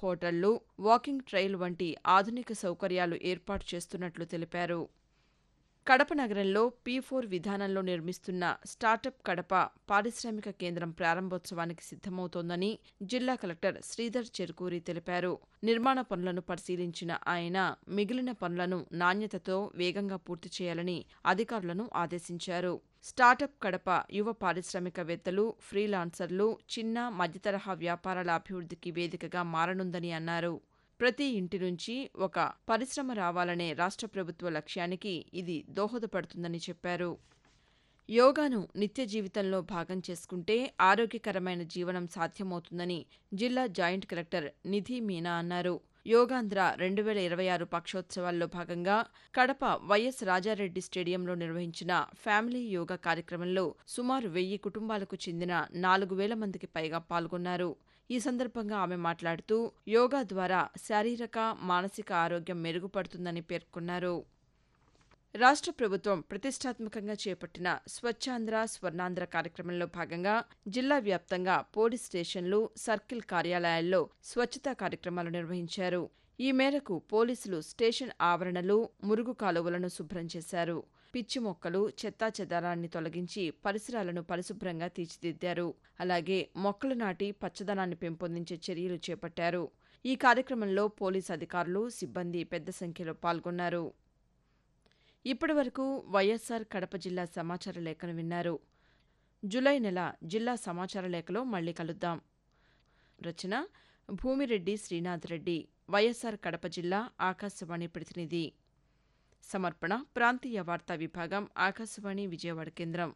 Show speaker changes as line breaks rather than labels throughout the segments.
హోటళ్లు walking trial వంటి ఆధునిక సౌకర్యాలు ఏర్పాటు చేస్తున్నట్లు తెలిపారు కడప నగరంలో పీ ఫోర్ విధానంలో నిర్మిస్తున్న స్టార్టప్ కడప పారిశ్రామిక కేంద్రం ప్రారంభోత్సవానికి సిద్దమవుతోందని జిల్లా కలెక్టర్ శ్రీధర్ చెరుకూరి తెలిపారు నిర్మాణ పనులను పరిశీలించిన ఆయన మిగిలిన పనులను నాణ్యతతో వేగంగా పూర్తి చేయాలని అధికారులను ఆదేశించారు స్టార్టప్ కడప యువ పారిశ్రామికవేత్తలు ఫ్రీలాన్సర్లు చిన్న మధ్యతరహా వ్యాపారాల అభివృద్ధికి వేదికగా మారనుందని అన్నారు ప్రతి ఇంటి నుంచి ఒక పరిశ్రమ రావాలనే రాష్ట్ర ప్రభుత్వ లక్ష్యానికి ఇది దోహదపడుతుందని చెప్పారు యోగాను నిత్య జీవితంలో భాగం చేసుకుంటే ఆరోగ్యకరమైన జీవనం సాధ్యమవుతుందని జిల్లా జాయింట్ కలెక్టర్ నిధి మీనా అన్నారు యోగాంధ్ర రెండు వేల ఇరవై ఆరు పక్షోత్సవాల్లో భాగంగా కడప వైఎస్ రాజారెడ్డి స్టేడియంలో నిర్వహించిన ఫ్యామిలీ యోగా కార్యక్రమంలో సుమారు వెయ్యి కుటుంబాలకు చెందిన నాలుగు వేల మందికి పైగా పాల్గొన్నారు ఈ సందర్భంగా ఆమె మాట్లాడుతూ యోగా ద్వారా శారీరక మానసిక ఆరోగ్యం మెరుగుపడుతుందని పేర్కొన్నారు రాష్ట్ర ప్రభుత్వం ప్రతిష్టాత్మకంగా చేపట్టిన స్వచ్ఛాంధ్ర స్వర్ణాంధ్ర కార్యక్రమంలో భాగంగా జిల్లా వ్యాప్తంగా పోలీస్ స్టేషన్లు సర్కిల్ కార్యాలయాల్లో స్వచ్ఛతా కార్యక్రమాలు నిర్వహించారు ఈ మేరకు పోలీసులు స్టేషన్ ఆవరణలు మురుగు కాలువలను శుభ్రం చేశారు పిచ్చి మొక్కలు చెత్తా చెదారాన్ని తొలగించి పరిసరాలను పరిశుభ్రంగా తీర్చిదిద్దారు అలాగే మొక్కలు నాటి పచ్చదనాన్ని పెంపొందించే చర్యలు చేపట్టారు ఈ కార్యక్రమంలో పోలీసు అధికారులు సిబ్బంది పెద్ద సంఖ్యలో పాల్గొన్నారు ఇప్పటివరకు వైఎస్సార్ కడప జిల్లా సమాచార లేఖను విన్నారు జులై నెల జిల్లా సమాచార లేఖలో మళ్ళీ కలుద్దాం రచన భూమిరెడ్డి శ్రీనాథ్ రెడ్డి వైఎస్సార్ కడప జిల్లా ఆకాశవాణి ప్రతినిధి సమర్పణ ప్రాంతీయ వార్తా విభాగం ఆకాశవాణి విజయవాడ కేంద్రం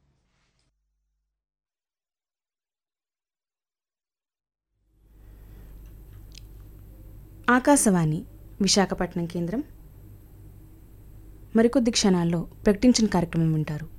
ఆకాశవాణి విశాఖపట్నం కేంద్రం మరికొద్ది క్షణాల్లో ప్రకటించిన కార్యక్రమం వింటారు